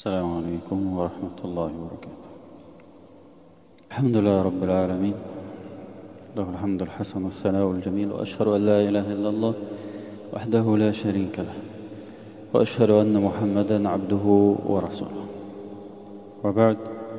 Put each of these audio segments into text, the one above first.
السلام عليكم ورحمة الله وبركاته الحمد لله رب العالمين له الحمد الحسن والثناء الجميل وأشهد أن لا إله إلا الله وحده لا شريك له وأشهد أن محمدا عبده ورسوله وبعد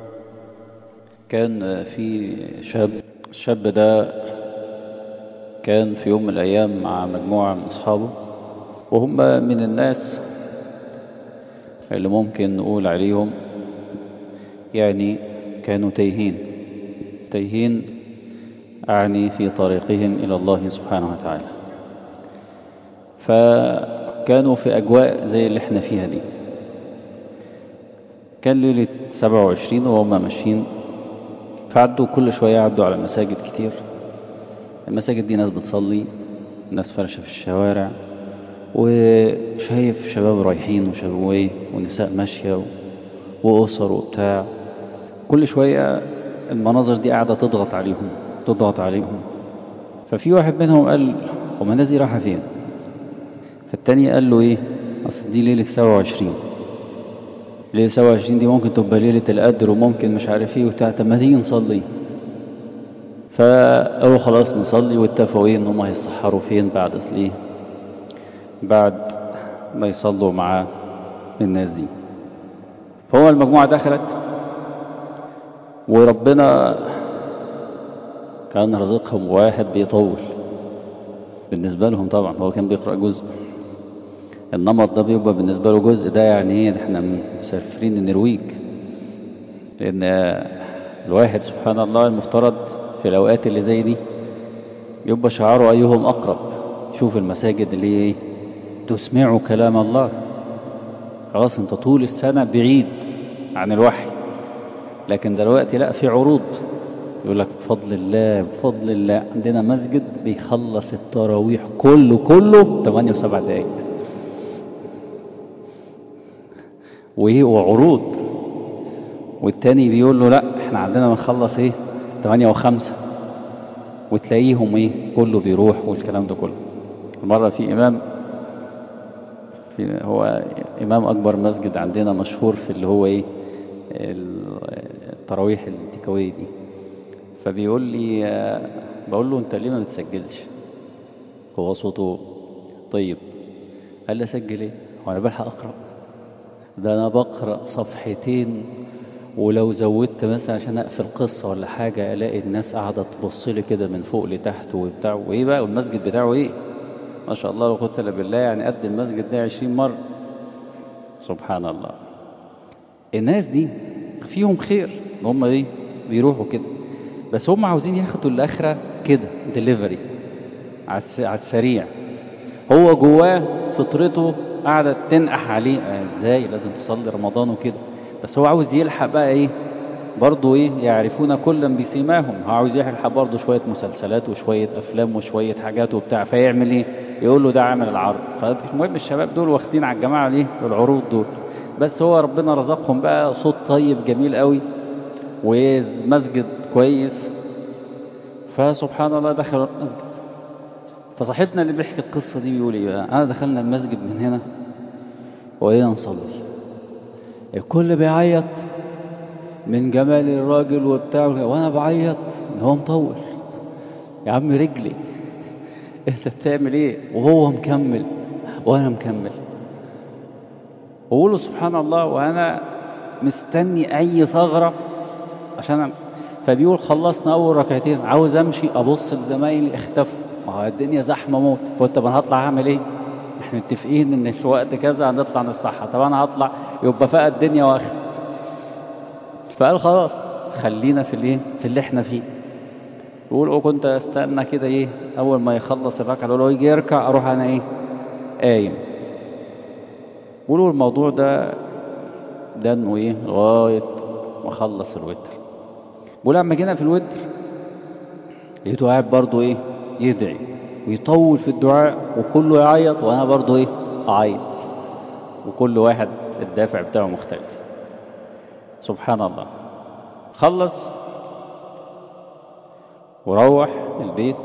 كان في شاب الشاب ده كان في يوم من الأيام مع مجموعة من أصحابه وهم من الناس اللي ممكن نقول عليهم يعني كانوا تايهين تايهين أعني في طريقهم إلى الله سبحانه وتعالى فكانوا في أجواء زي اللي احنا فيها دي كان ليلة 27 وهم ماشيين فعدوا كل شوية عدوا على مساجد كتير المساجد دي ناس بتصلي ناس فرشة في الشوارع وشايف شباب رايحين وشباب ونساء ماشية وأسر وبتاع كل شوية المناظر دي قاعدة تضغط عليهم تضغط عليهم ففي واحد منهم قال هما الناس دي رايحة فين فالتاني قال له ايه اصل دي ليلة 27 ليلة 27 دي ممكن تبقى ليلة القدر وممكن مش عارف ايه وبتاع طب ما تيجي نصلي فقالوا خلاص نصلي واتفقوا ايه ان هم هيسحروا فين بعد ايه بعد ما يصلوا مع الناس دي فهو المجموعة دخلت وربنا كان رزقهم واحد بيطول بالنسبة لهم طبعا هو كان بيقرأ جزء النمط ده بيبقى بالنسبة له جزء ده يعني ايه احنا مسافرين النرويج لأن الواحد سبحان الله المفترض في الأوقات اللي زي دي يبقى شعاره أيهم أقرب شوف المساجد اللي ايه تسمعوا كلام الله خلاص انت طول السنة بعيد عن الوحي لكن دلوقتي لا في عروض يقول لك بفضل الله بفضل الله عندنا مسجد بيخلص التراويح كله كله 8 و7 دقايق وايه وعروض والتاني بيقول له لا احنا عندنا بنخلص ايه 8 و5 وتلاقيهم ايه كله بيروح والكلام ده كله مرة في إمام في هو إمام أكبر مسجد عندنا مشهور في اللي هو إيه التراويح التكوية دي فبيقول لي بقول له أنت ليه ما بتسجلش هو صوته طيب قال لي أسجل إيه هو أنا بلحق أقرأ ده أنا بقرأ صفحتين ولو زودت مثلا عشان أقفل قصة ولا حاجة ألاقي الناس قاعدة تبص لي كده من فوق لتحت وبتاع وإيه بقى والمسجد بتاعه إيه ما شاء الله لو قلت بالله يعني قد المسجد ده عشرين مرة سبحان الله الناس دي فيهم خير ان هم ايه بيروحوا كده بس هم عاوزين ياخدوا الاخره كده ديليفري على السريع هو جواه فطرته قاعده تنقح عليه آه ازاي لازم تصلي رمضان وكده بس هو عاوز يلحق بقى ايه برضه ايه يعرفون كلا بسيماهم هو عاوز يلحق برضه شويه مسلسلات وشويه افلام وشويه حاجات وبتاع فيعمل ايه يقول له ده عامل العرض فالمهم الشباب دول واخدين على الجماعه ليه العروض دول بس هو ربنا رزقهم بقى صوت طيب جميل قوي ومسجد كويس فسبحان الله دخلوا المسجد فصاحبنا اللي بيحكي القصه دي بيقول ايه بقى انا دخلنا المسجد من هنا وقينا نصلي الكل بيعيط من جمال الراجل وبتاع وانا بعيط ان هو مطول يا عم رجلي انت بتعمل ايه وهو مكمل وانا مكمل وقوله سبحان الله وانا مستني اي ثغرة عشان فبيقول خلصنا اول ركعتين عاوز امشي ابص لزمايلي اختفوا ما هو الدنيا زحمه موت فقلت طب انا هطلع اعمل ايه احنا متفقين ان في وقت كذا هنطلع نصحى طب انا هطلع يبقى فاق الدنيا واخر فقال خلاص خلينا في الايه في اللي احنا فيه يقول كنت استنى كده ايه اول ما يخلص الركعه الاولى ويجي يركع اروح انا ايه قايم قولوا الموضوع ده ده انه ايه لغايه ما اخلص الوتر بقول لما جينا في الوتر لقيته قاعد برضه ايه يدعي ويطول في الدعاء وكله يعيط وانا برضه ايه اعيط وكل واحد الدافع بتاعه مختلف سبحان الله خلص وروح البيت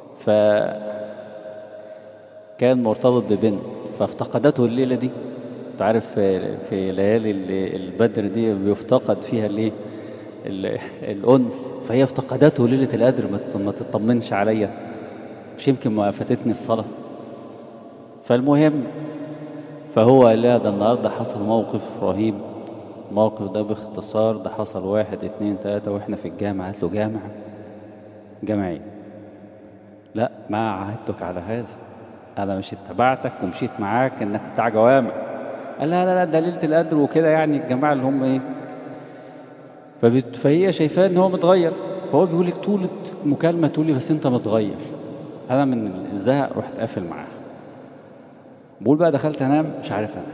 فكان مرتبط ببنت فافتقدته الليلة دي انت عارف في في ليالي ال- البدر دي بيفتقد فيها الايه ال- الانس فهي افتقدته ليله القدر ما ت- ما تطمنش عليا مش يمكن ما فاتتني الصلاه فالمهم فهو قال لا ده النهارده حصل موقف رهيب الموقف ده باختصار ده حصل واحد اتنين تلاتة واحنا في الجامعة قالت له جامع جامع ايه لا ما عهدتك على هذا انا مش اتبعتك ومشيت معاك انك بتاع جوامع قال لا لا لا ده ليلة القدر وكده يعني الجماعة اللي هم ايه فبت... فهي شايفاه ان هو متغير فهو بيقول لك طول المكالمة تقول لي بس انت متغير انا من الزهق رحت قافل معاها بقول بقى دخلت انام مش عارف انام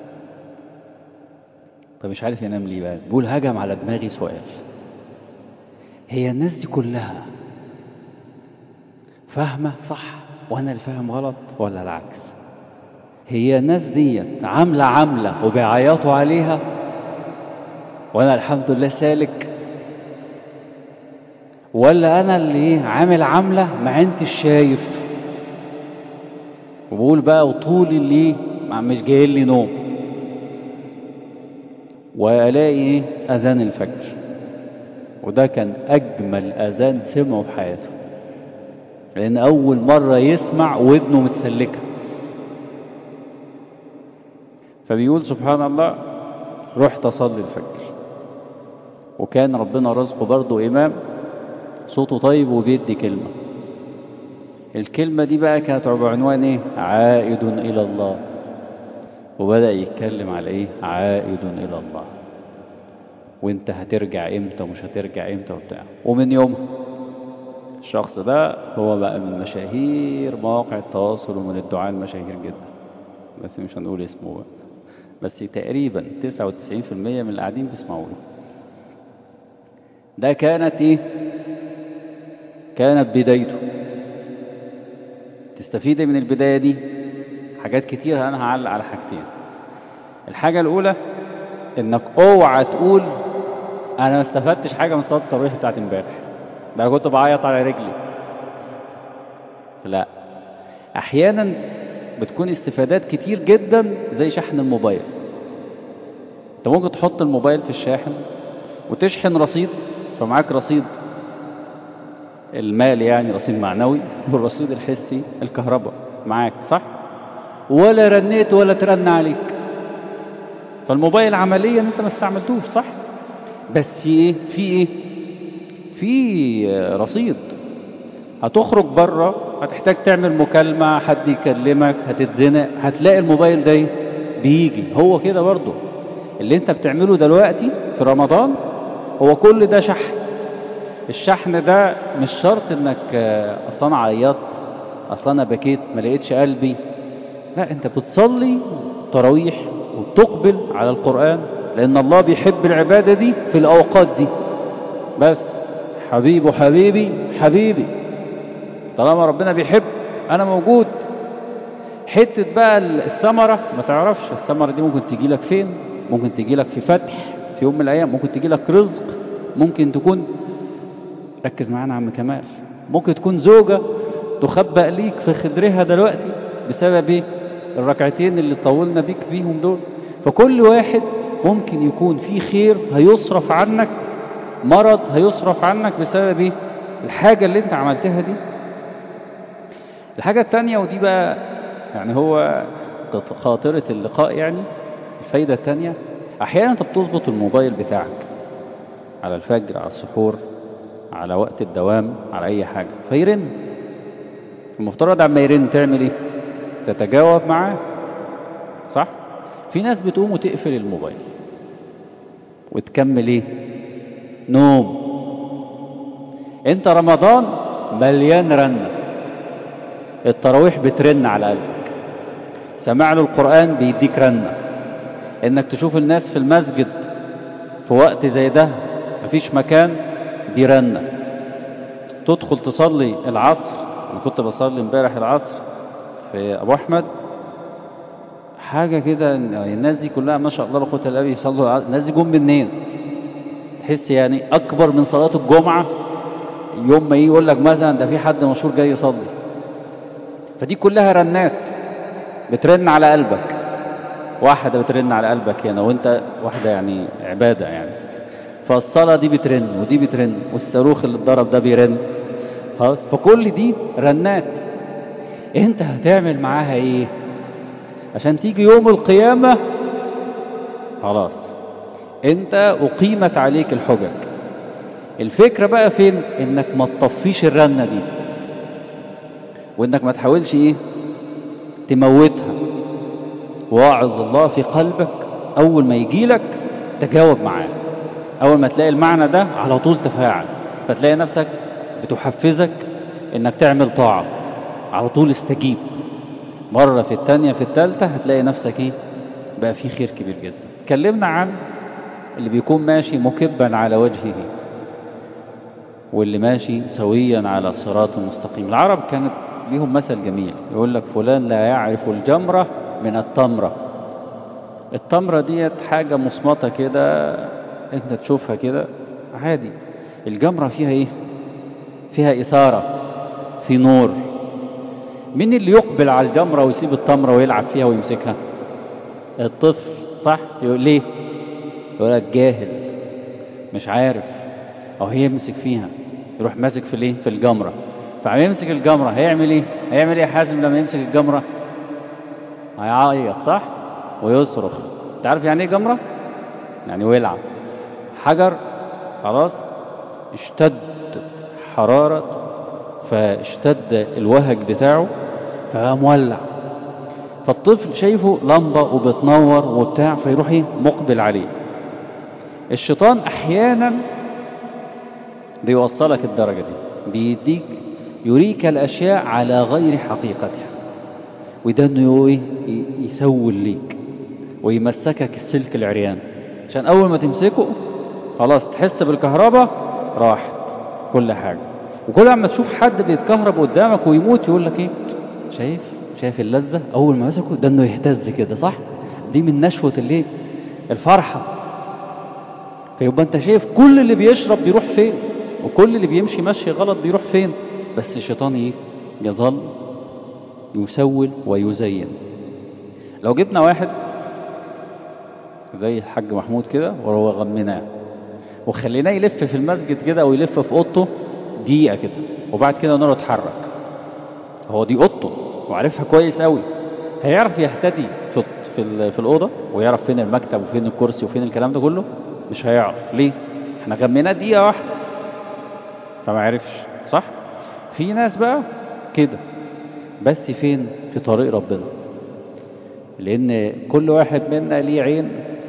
طب مش عارف ينام ليه بقى بقول هجم على دماغي سؤال هي الناس دي كلها فاهمة صح وانا اللي فاهم غلط ولا العكس هي الناس دي عاملة عاملة وبيعيطوا عليها وانا الحمد لله سالك ولا انا اللي إيه عامل عاملة ما انتش شايف وبقول بقى وطول اللي مش جاي لي نوم والاقي ايه اذان الفجر وده كان اجمل اذان سمعه في حياته لان اول مره يسمع ودنه متسلكه فبيقول سبحان الله رحت اصلي الفجر وكان ربنا رزقه برضه امام صوته طيب وبيدي كلمه الكلمه دي بقى كانت بعنوان ايه عائد الى الله وبدأ يتكلم على ايه عائد الى الله وانت هترجع امتى ومش هترجع امتى وبتاع ومن يومها الشخص ده هو بقى من مشاهير مواقع التواصل ومن الدعاء المشاهير جدا بس مش هنقول اسمه بقى بس تقريبا 99% من القاعدين بيسمعوا له ده كانت ايه كانت بدايته تستفيد من البداية دي حاجات كتير انا هعلق على حاجتين الحاجة الاولى انك اوعى تقول انا ما استفدتش حاجة من صلاة التراويح بتاعت امبارح ده انا كنت بعيط على رجلي لا احيانا بتكون استفادات كتير جدا زي شحن الموبايل انت ممكن تحط الموبايل في الشاحن وتشحن رصيد فمعاك رصيد المال يعني رصيد معنوي والرصيد الحسي الكهرباء معاك صح ولا رنيت ولا ترن عليك فالموبايل عمليا انت ما استعملتوش صح بس ايه في ايه في رصيد هتخرج بره هتحتاج تعمل مكالمة حد يكلمك هتتزنق هتلاقي الموبايل ده بيجي هو كده برضه اللي انت بتعمله دلوقتي في رمضان هو كل ده شحن الشحن ده مش شرط انك اصلا انا عيطت اصلا انا بكيت ما لقيتش قلبي لا انت بتصلي تراويح وبتقبل على القرآن لان الله بيحب العبادة دي في الاوقات دي بس حبيبه حبيبي حبيبي طالما ربنا بيحب انا موجود حتة بقى الثمرة ما تعرفش الثمرة دي ممكن تجي لك فين ممكن تجي لك في فتح في يوم من الايام ممكن تجي لك رزق ممكن تكون ركز معانا عم كمال ممكن تكون زوجة تخبأ ليك في خدرها دلوقتي بسبب ايه الركعتين اللي طولنا بيك بيهم دول فكل واحد ممكن يكون في خير هيصرف عنك مرض هيصرف عنك بسبب ايه الحاجة اللي انت عملتها دي الحاجة التانية ودي بقى يعني هو خاطرة اللقاء يعني الفايدة التانية احيانا انت بتظبط الموبايل بتاعك على الفجر على السحور على وقت الدوام على اي حاجة فيرن المفترض عما يرن تعمل ايه تتجاوب معاه صح في ناس بتقوم وتقفل الموبايل وتكمل ايه نوم انت رمضان مليان رنة التراويح بترن على قلبك سمع له القرآن بيديك رنة انك تشوف الناس في المسجد في وقت زي ده مفيش مكان دي رنة تدخل تصلي العصر انا كنت بصلي امبارح العصر في ابو احمد حاجة كده يعني الناس دي كلها ما شاء الله لا قوه الا بالله يصلوا الناس دي جم منين تحس يعني اكبر من صلاة الجمعة يوم ما يقول لك مثلا ده في حد مشهور جاي يصلي فدي كلها رنات بترن على قلبك واحدة بترن على قلبك هنا وانت واحدة يعني عبادة يعني فالصلاة دي بترن ودي بترن والصاروخ اللي اتضرب ده بيرن خلاص فكل دي رنات انت هتعمل معاها ايه عشان تيجي يوم القيامة خلاص انت اقيمت عليك الحجج الفكرة بقى فين انك ما تطفيش الرنة دي وانك ما تحاولش ايه تموتها واعظ الله في قلبك اول ما يجي لك تجاوب معاه اول ما تلاقي المعنى ده على طول تفاعل فتلاقي نفسك بتحفزك انك تعمل طاعة على طول استجيب مرة في التانية في التالتة هتلاقي نفسك ايه بقى في خير كبير جدا اتكلمنا عن اللي بيكون ماشي مكبا على وجهه واللي ماشي سويا على صراط مستقيم العرب كانت ليهم مثل جميل يقول لك فلان لا يعرف الجمرة من التمرة التمرة ديت حاجة مصمتة كده انت تشوفها كده عادي الجمرة فيها ايه فيها إثارة في نور مين اللي يقبل على الجمرة ويسيب التمرة ويلعب فيها ويمسكها الطفل صح يقول ليه يقول لك جاهل مش عارف او هي يمسك فيها يروح ماسك في الايه في الجمرة فعم يمسك الجمرة هيعمل ايه هيعمل ايه حازم لما يمسك الجمرة هيعيط صح ويصرخ تعرف يعني ايه جمرة يعني ولع حجر خلاص اشتد حرارة فاشتد الوهج بتاعه فبقى مولع فالطفل شايفه لمبة وبتنور وبتاع فيروح ايه مقبل عليه الشيطان احيانا بيوصلك الدرجة دي بيديك يريك الاشياء على غير حقيقتها وده انه ايه يسول ليك ويمسكك السلك العريان عشان اول ما تمسكه خلاص تحس بالكهرباء راحت كل حاجة وكل ما تشوف حد بيتكهرب قدامك ويموت يقول لك ايه شايف شايف اللذة اول ما مسكه ده انه يهتز كده صح دي من نشوة الايه الفرحة فيبقى انت شايف كل اللي بيشرب بيروح فين وكل اللي بيمشي مشي غلط بيروح فين بس الشيطان ايه يظل يسول ويزين لو جبنا واحد زي الحاج محمود كده وهو غمناه وخليناه يلف في المسجد كده او يلف في اوضته دقيقه كده وبعد كده نقول اتحرك هو دي اوضته وعارفها كويس قوي هيعرف يهتدي في في, في الاوضه ويعرف فين المكتب وفين الكرسي وفين الكلام ده كله مش هيعرف ليه احنا غميناه دقيقه واحده فما عرفش صح في ناس بقى كده بس فين في طريق ربنا لان كل واحد منا ليه عين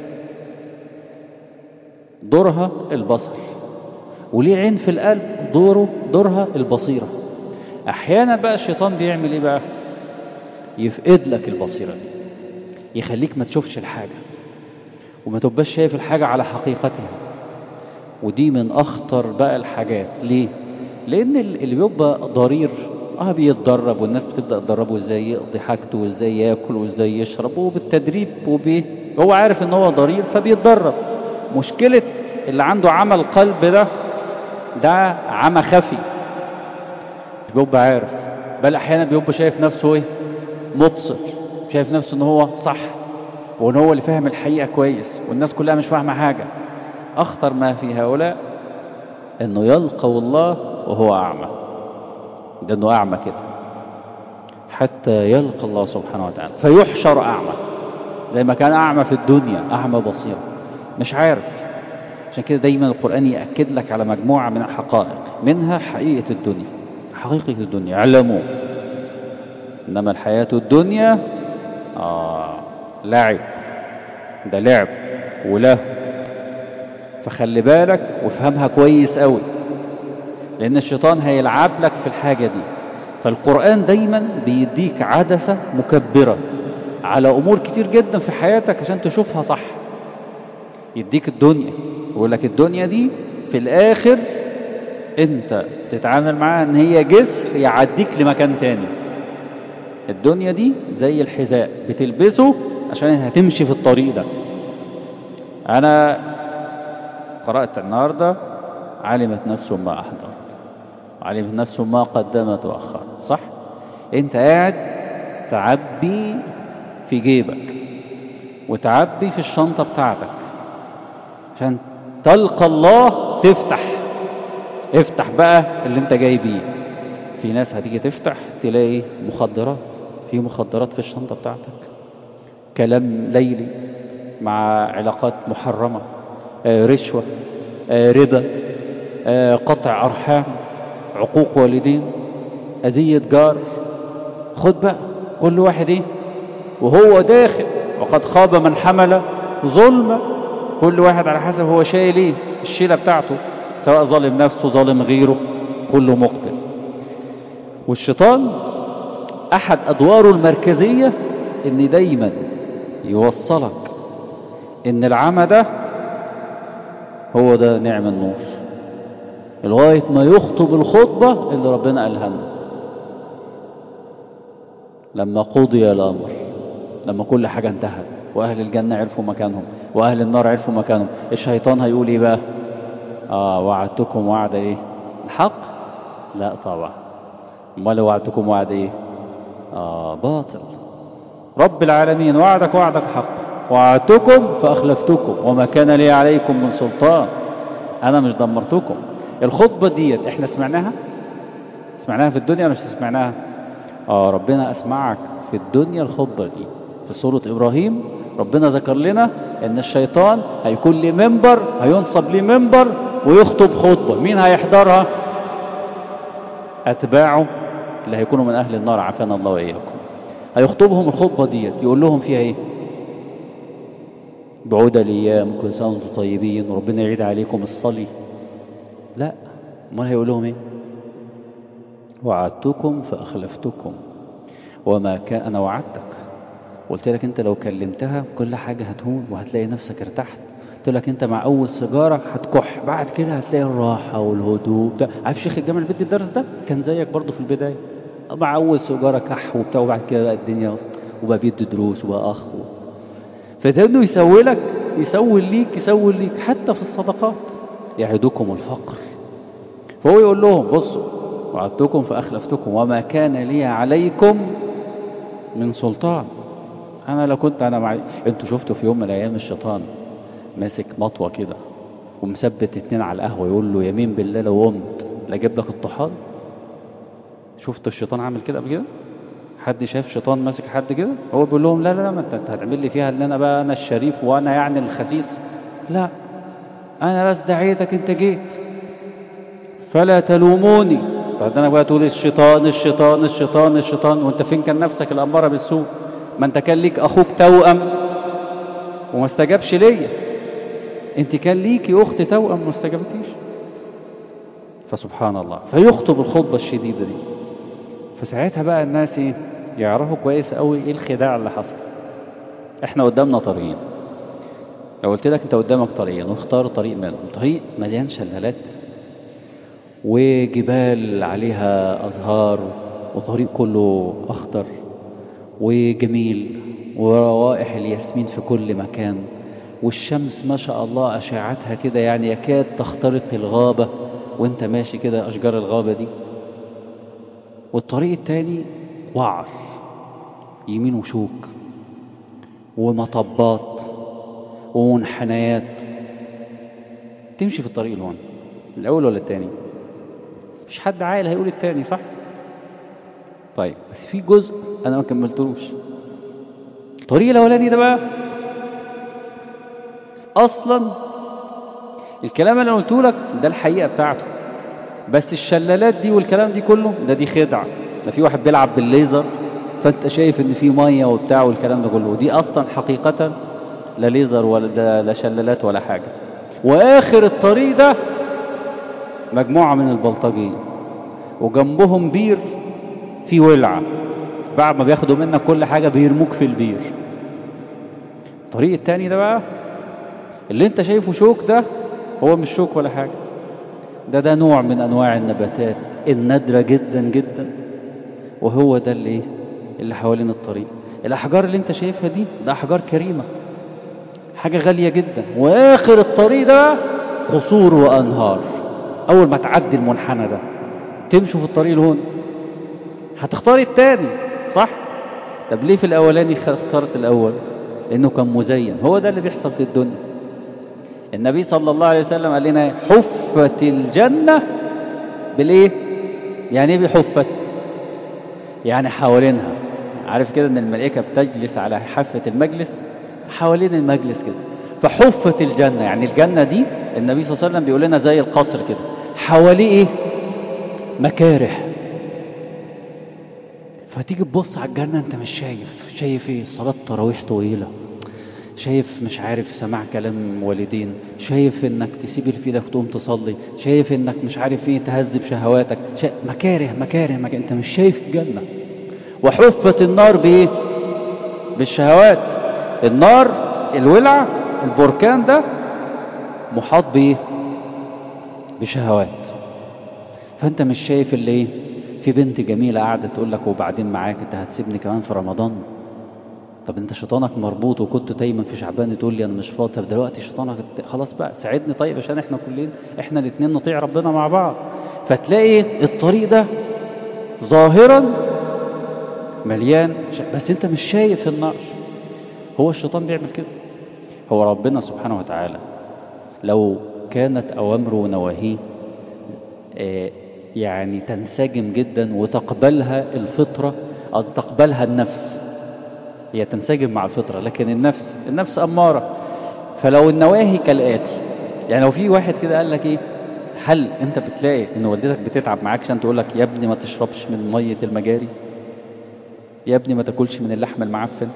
دورها البصر وليه عين في القلب دوره دورها البصيرة احيانا بقى الشيطان بيعمل ايه بقى يفقد لك البصيرة دي يخليك ما تشوفش الحاجة وما تبقاش شايف الحاجة على حقيقتها ودي من اخطر بقى الحاجات ليه لان اللي بيبقى ضرير اه بيتدرب والناس بتبدا تدربه ازاي يقضي حاجته وازاي ياكل وازاي يشرب وبالتدريب وبيه هو عارف ان هو ضرير فبيتدرب مشكلة اللي عنده عمى القلب ده ده عمى خفي مش بيبقى عارف بل احيانا بيبقى شايف نفسه ايه مبصر شايف نفسه ان هو صح وان هو اللي فاهم الحقيقة كويس والناس كلها مش فاهمة حاجة اخطر ما في هؤلاء انه يلقوا الله وهو اعمى ده انه اعمى كده حتى يلقى الله سبحانه وتعالى فيحشر اعمى زي ما كان اعمى في الدنيا اعمى بصيره مش عارف عشان كده دايما القرآن يأكد لك على مجموعة من الحقائق منها حقيقة الدنيا حقيقة الدنيا اعلموا إنما الحياة الدنيا آه لعب ده لعب وله فخلي بالك وافهمها كويس قوي لأن الشيطان هيلعب لك في الحاجة دي فالقرآن دايما بيديك عدسة مكبرة على أمور كتير جدا في حياتك عشان تشوفها صح يديك الدنيا يقول لك الدنيا دي في الاخر انت تتعامل معاها ان هي جسر يعديك لمكان تاني الدنيا دي زي الحذاء بتلبسه عشان هتمشي في الطريق ده انا قرأت النهاردة علمت نفس ما احضرت علمت نفس ما قدمت واخرت صح انت قاعد تعبي في جيبك وتعبي في الشنطة بتاعتك عشان تلقى الله تفتح افتح بقى اللي انت جاي بيه في ناس هتيجي تفتح تلاقي مخدرات في مخدرات في الشنطة بتاعتك كلام ليلي مع علاقات محرمة آه رشوة آه ربا آه قطع أرحام عقوق والدين أذية جار خد بقى كل واحد ايه وهو داخل وقد خاب من حمل ظلم كل واحد على حسب هو شايل ايه الشيلة بتاعته سواء ظالم نفسه ظالم غيره كله مقبل والشيطان احد ادواره المركزية ان دايما يوصلك ان العمى ده هو ده نعم النور لغاية ما يخطب الخطبة اللي ربنا قالها لنا لما قضي الأمر لما كل حاجة انتهت وأهل الجنة عرفوا مكانهم وأهل النار عرفوا مكانهم الشيطان هيقول إيه بقى آه وعدتكم وعد إيه الحق لا طبعا امال وعدتكم وعد إيه آه باطل رب العالمين وعدك وعدك حق وعدتكم فأخلفتكم وما كان لي عليكم من سلطان أنا مش دمرتكم الخطبة ديت احنا سمعناها سمعناها في الدنيا ولا مش سمعناها آه ربنا أسمعك في الدنيا الخطبة دي في سورة إبراهيم ربنا ذكر لنا أن الشيطان هيكون ليه منبر هينصب ليه منبر ويخطب خطبة مين هيحضرها أتباعه اللي هيكونوا من أهل النار عافانا الله وإياكم هيخطبهم الخطبة ديت يقول لهم فيها إيه بعود الأيام كل سنة وانتم طيبين وربنا يعيد عليكم الصلي لا امال هيقول لهم إيه وعدتكم فأخلفتكم وما كان أنا وعدتك قلت لك أنت لو كلمتها كل حاجة هتهون وهتلاقي نفسك ارتحت قلت لك أنت مع أول سيجارة هتكح بعد كده هتلاقي الراحة والهدوء بتاع عارف شيخ الجامع اللي بيدي الدرس ده كان زيك برضه في البداية مع أول سيجارة كح وبتاع وبعد كده بقى الدنيا وبقى بيدي دروس وبقى أخ و... فده إنه يسوي لك يسوي ليك يسوي ليك حتى في الصدقات يعدكم الفقر فهو يقول لهم بصوا وعدتكم فأخلفتكم وما كان لي عليكم من سلطان أنا لو كنت أنا معي أنتوا شفتوا في يوم من الأيام الشيطان ماسك مطوة كده ومثبت اتنين على القهوة يقول له يمين بالله لو قمت لاجيب لك الطحال شفت الشيطان عامل كده قبل كده حد شاف شيطان ماسك حد كده هو بيقول لهم لا لا لا ما انت هتعمل لي فيها ان انا بقى انا الشريف وانا يعني الخسيس لا انا بس دعيتك انت جيت فلا تلوموني بعد انا بقى تقول الشيطان الشيطان الشيطان الشيطان وانت فين كان نفسك الاماره بالسوء ما انت كان ليك اخوك توأم وما استجابش ليا انت كان ليكي اخت توأم وما استجابتيش فسبحان الله فيخطب الخطبه الشديده دي فساعتها بقى الناس ايه يعرفوا كويس قوي ايه الخداع اللي حصل احنا قدامنا طريقين لو قلت لك انت قدامك طريقين واختار طريق منهم طريق مليان شلالات وجبال عليها أزهار وطريق كله أخضر وجميل وروائح الياسمين في كل مكان والشمس ما شاء الله أشعتها كده يعني يكاد تخترق الغابة وانت ماشي كده أشجار الغابة دي والطريق التاني وعر يمين وشوك ومطبات ومنحنيات تمشي في الطريق الوان الأول ولا التاني مفيش حد عاقل هيقول التاني صح طيب بس في جزء انا ما كملتلوش الطريق الاولاني ده بقى اصلا الكلام اللي انا قلته لك ده الحقيقه بتاعته بس الشلالات دي والكلام دي كله ده دي خدعه ده في واحد بيلعب بالليزر فانت شايف ان في ميه وبتاع والكلام ده كله ودي اصلا حقيقه لا ليزر ولا ده لا شلالات ولا حاجه واخر الطريق ده مجموعة من البلطجية وجنبهم بير في ولعة بعد ما بياخدوا منك كل حاجة بيرموك في البير الطريق التاني ده بقى اللي انت شايفه شوك ده هو مش شوك ولا حاجة ده ده نوع من انواع النباتات النادرة جدا جدا وهو ده اللي اللي حوالين الطريق الاحجار اللي انت شايفها دي ده احجار كريمة حاجة غالية جدا واخر الطريق ده قصور وانهار اول ما تعدي المنحنى ده تمشوا في الطريق الهون هتختار التاني صح طب ليه في الاولاني اخترت الاول لأنه كان مزين هو ده اللي بيحصل في الدنيا النبي صلى الله عليه وسلم قال لنا حفت الجنة بالإيه يعني إيه بحفت يعني حوالينها عارف كده ان الملائكة بتجلس على حافة المجلس حوالين المجلس كده فحفت الجنة يعني الجنة دي النبي صلى الله عليه وسلم بيقول لنا زي القصر كده حواليه ايه مكاره فتيجي تبص على الجنة انت مش شايف شايف ايه صلاة تراويح طويلة شايف مش عارف سماع كلام والدين شايف انك تسيب اللي في ايدك تقوم تصلي شايف انك مش عارف ايه تهذب شهواتك شا... مكاره مكاره مكاره انت مش شايف الجنة وحفت النار بايه بالشهوات النار الولع البركان ده محاط بايه بشهوات فانت مش شايف اللي ايه في بنت جميلة قاعدة تقول لك وبعدين معاك انت هتسيبني كمان في رمضان طب انت شيطانك مربوط وكنت دايما في شعبان تقول لي انا مش فاضي طب دلوقتي شيطانك خلاص بقى ساعدني طيب عشان احنا كلين احنا الاثنين نطيع ربنا مع بعض فتلاقي الطريق ده ظاهرا مليان بس انت مش شايف النار هو الشيطان بيعمل كده هو ربنا سبحانه وتعالى لو كانت أوامره ونواهيه يعني تنسجم جدا وتقبلها الفطرة أو تقبلها النفس هي تنسجم مع الفطرة لكن النفس النفس أمارة فلو النواهي كالآتي يعني لو في واحد كده قال لك إيه هل أنت بتلاقي إن والدتك بتتعب معاك عشان تقول لك يا ابني ما تشربش من مية المجاري يا ابني ما تاكلش من اللحم المعفن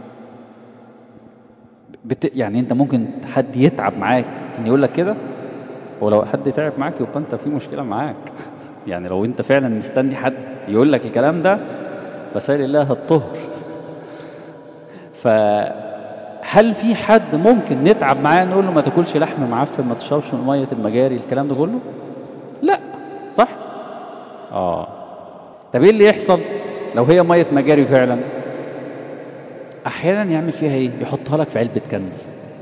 بت... يعني انت ممكن حد يتعب معاك ان يقول لك كده ولو حد تعب معاك يبقى انت في مشكله معاك يعني لو انت فعلا مستني حد يقول لك الكلام ده فسال الله الطهر فهل في حد ممكن نتعب معاه نقول له ما تاكلش لحم معفن ما تشربش من ميه المجاري الكلام ده كله لا صح اه طب ايه اللي يحصل لو هي ميه مجاري فعلا احيانا يعمل فيها ايه يحطها لك في علبه كنز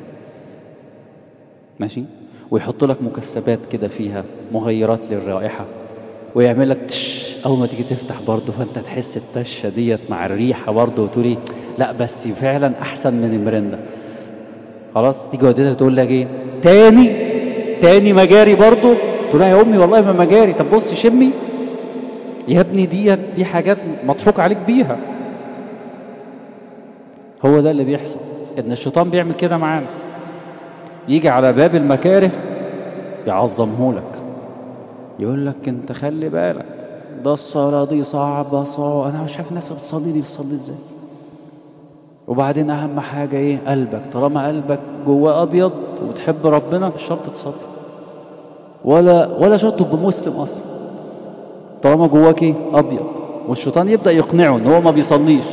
ماشي ويحط لك مكسبات كده فيها مغيرات للرائحه ويعمل لك تش اول ما تيجي تفتح برضه فانت تحس التشه ديت مع الريحه برضه وتقول ايه لا بس فعلا احسن من المرندا خلاص تيجي والدتها تقول لك ايه تاني تاني مجاري برضه تقول لها يا امي والله ما مجاري طب بصي شمي يا ابني ديت دي حاجات مضحوك عليك بيها هو ده اللي بيحصل ان الشيطان بيعمل كده معانا يجي على باب المكاره يعظمه لك يقول لك انت خلي بالك ده الصلاة دي صعبة صعبة انا مش عارف الناس بتصلي دي بتصلي ازاي وبعدين اهم حاجة ايه قلبك طالما قلبك جواه ابيض وبتحب ربنا مش شرط تصلي ولا ولا شرط تبقى مسلم اصلا طالما جواك ايه ابيض والشيطان يبدا يقنعه ان هو ما بيصليش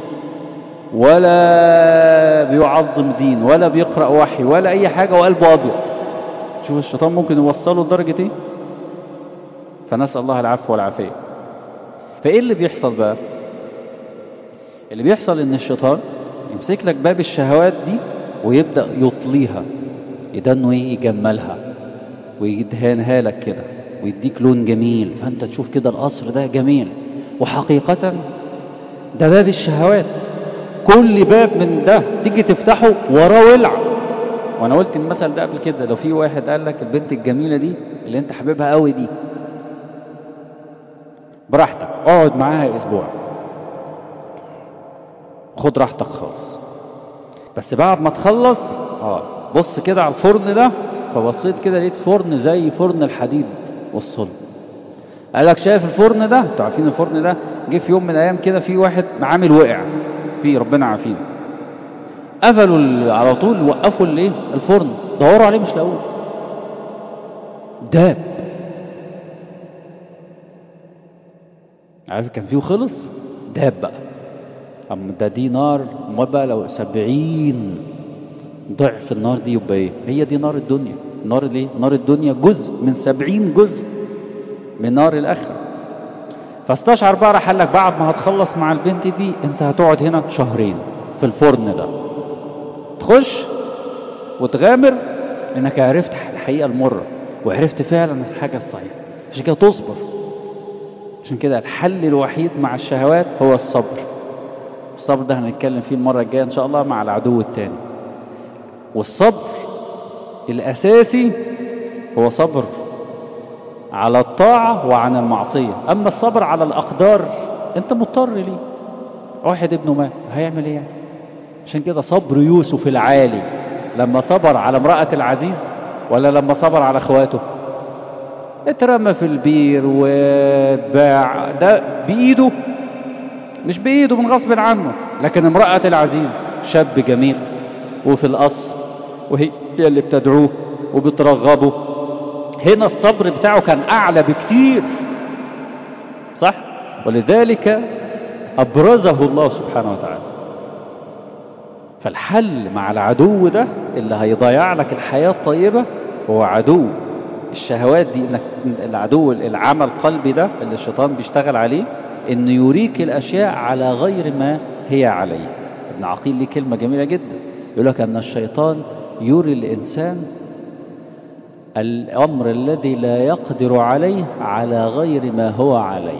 ولا بيعظم دين ولا بيقرا وحي ولا اي حاجه وقلبه ابيض شوف الشيطان ممكن يوصله لدرجه ايه فنسال الله العفو والعافيه فايه اللي بيحصل بقى اللي بيحصل ان الشيطان يمسك لك باب الشهوات دي ويبدا يطليها يدنه ايه يجملها ويدهنها لك كده ويديك لون جميل فانت تشوف كده القصر ده جميل وحقيقة ده باب الشهوات كل باب من ده تيجي تفتحه وراه ولع وانا قلت المثل ده قبل كده لو في واحد قال لك البنت الجميلة دي اللي انت حبيبها قوي دي براحتك اقعد معاها اسبوع خد راحتك خالص بس بعد ما تخلص اه بص كده على الفرن ده فبصيت كده لقيت فرن زي فرن الحديد والصلب قال لك شايف الفرن ده انتوا عارفين الفرن ده جه في يوم من الايام كده في واحد عامل وقع فيه ربنا عافينا قفلوا على طول وقفوا الايه الفرن دوروا عليه مش لاقوه داب عارف كان فيه خلص داب بقى اما ده دي نار امال بقى لو سبعين ضعف النار دي يبقى ايه هي دي نار الدنيا نار الايه نار الدنيا جزء من سبعين جزء من نار الاخره فاستشعر بقى راح قال لك بعد ما هتخلص مع البنت دي انت هتقعد هنا شهرين في الفرن ده تخش وتغامر انك عرفت الحقيقه المره وعرفت فعلا الحاجه الصحيحه عشان كده تصبر عشان كده الحل الوحيد مع الشهوات هو الصبر والصبر ده هنتكلم فيه المرة الجاية إن شاء الله مع العدو التاني والصبر الأساسي هو صبر على الطاعة وعن المعصية أما الصبر على الأقدار أنت مضطر ليه واحد ابنه مات هيعمل ايه يعني عشان كده صبر يوسف العالي لما صبر على امرأة العزيز ولا لما صبر على اخواته اترمى في البير واتباع ده بإيده مش بإيده من غصب عنه لكن امرأة العزيز شاب جميل وفي القصر وهي هي اللي بتدعوه وبترغبه هنا الصبر بتاعه كان أعلى بكتير صح ولذلك أبرزه الله سبحانه وتعالى فالحل مع العدو ده اللي هيضيع لك الحياة الطيبة هو عدو الشهوات دي انك العدو العمى القلبي ده اللي الشيطان بيشتغل عليه انه يريك الاشياء على غير ما هي عليه ابن عقيل ليه كلمة جميلة جدا يقول لك ان الشيطان يري الانسان الامر الذي لا يقدر عليه على غير ما هو عليه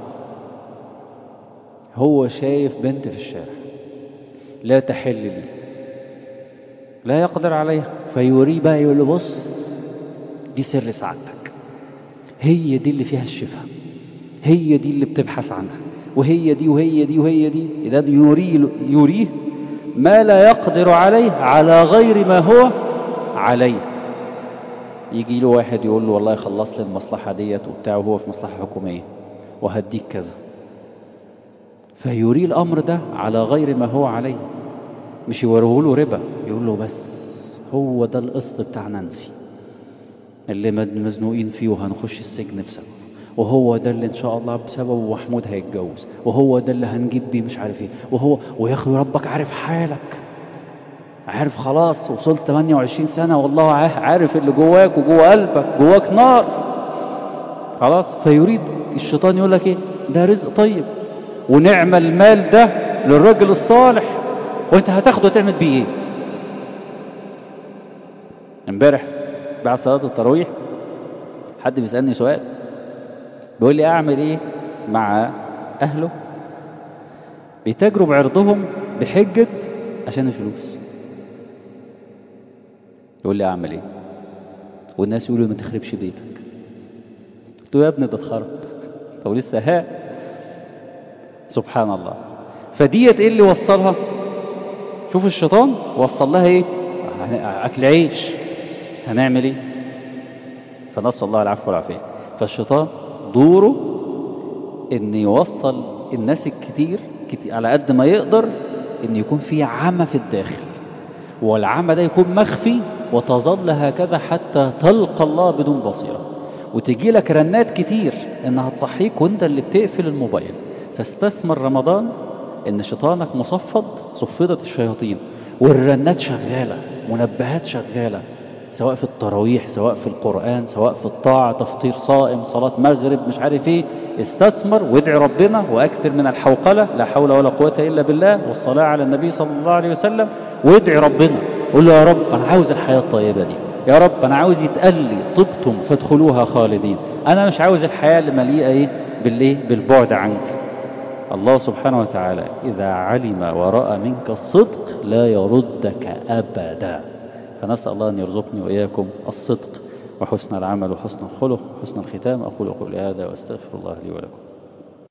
هو شايف بنت في الشارع لا تحل لي لا يقدر عليها فيوريه بقى يقول له بص دي سر سعادتك هي دي اللي فيها الشفاء هي دي اللي بتبحث عنها وهي دي وهي دي وهي دي إذا يوريه, يوريه ما لا يقدر عليه على غير ما هو عليه يجي له واحد يقول له والله خلص لي المصلحة ديت وبتاع وهو في مصلحة حكومية وهديك كذا فيوريه الأمر ده على غير ما هو عليه مش يوريه له ربا يقول له بس هو ده القسط بتاع نانسي اللي مزنوقين فيه وهنخش السجن بسببه وهو ده اللي ان شاء الله بسببه محمود هيتجوز وهو ده اللي هنجيب بيه مش عارف ايه وهو ويا اخي ربك عارف حالك عارف خلاص وصلت 28 سنة والله عارف اللي جواك وجوا قلبك جواك نار خلاص فيريد الشيطان يقول لك ايه ده رزق طيب ونعم المال ده للرجل الصالح وانت هتاخده تعمل بيه ايه امبارح بعد صلاة التراويح حد بيسألني سؤال بيقول لي اعمل ايه مع اهله بيتاجروا بعرضهم بحجة عشان الفلوس يقول لي اعمل ايه والناس يقولوا ما تخربش بيتك قلت له يا ابني ده اتخرب طب لسه ها سبحان الله فديت ايه اللي وصلها شوف الشيطان وصل لها ايه اكل عيش هنعمل ايه فنسال الله العفو والعافيه فالشيطان دوره ان يوصل الناس الكتير, كتير على قد ما يقدر ان يكون في عمى في الداخل والعمى ده يكون مخفي وتظل هكذا حتى تلقى الله بدون بصيرة وتجي لك رنات كتير انها تصحيك وانت اللي بتقفل الموبايل فاستثمر رمضان ان شيطانك مصفد صفدت الشياطين والرنات شغالة منبهات شغالة سواء في التراويح سواء في القرآن سواء في الطاعة تفطير صائم صلاة مغرب مش عارف ايه استثمر وادعي ربنا واكثر من الحوقلة لا حول ولا قوة الا بالله والصلاة على النبي صلى الله عليه وسلم وادعي ربنا قول له يا رب انا عاوز الحياة الطيبة دي يا رب انا عاوز يتقال لي طبتم فادخلوها خالدين انا مش عاوز الحياة اللي مليئة ايه بالايه بالبعد عنك الله سبحانه وتعالى إذا علم ورأى منك الصدق لا يردك أبدا فنسأل الله أن يرزقني وإياكم الصدق وحسن العمل وحسن الخلق وحسن الختام أقول أقول هذا وأستغفر الله لي ولكم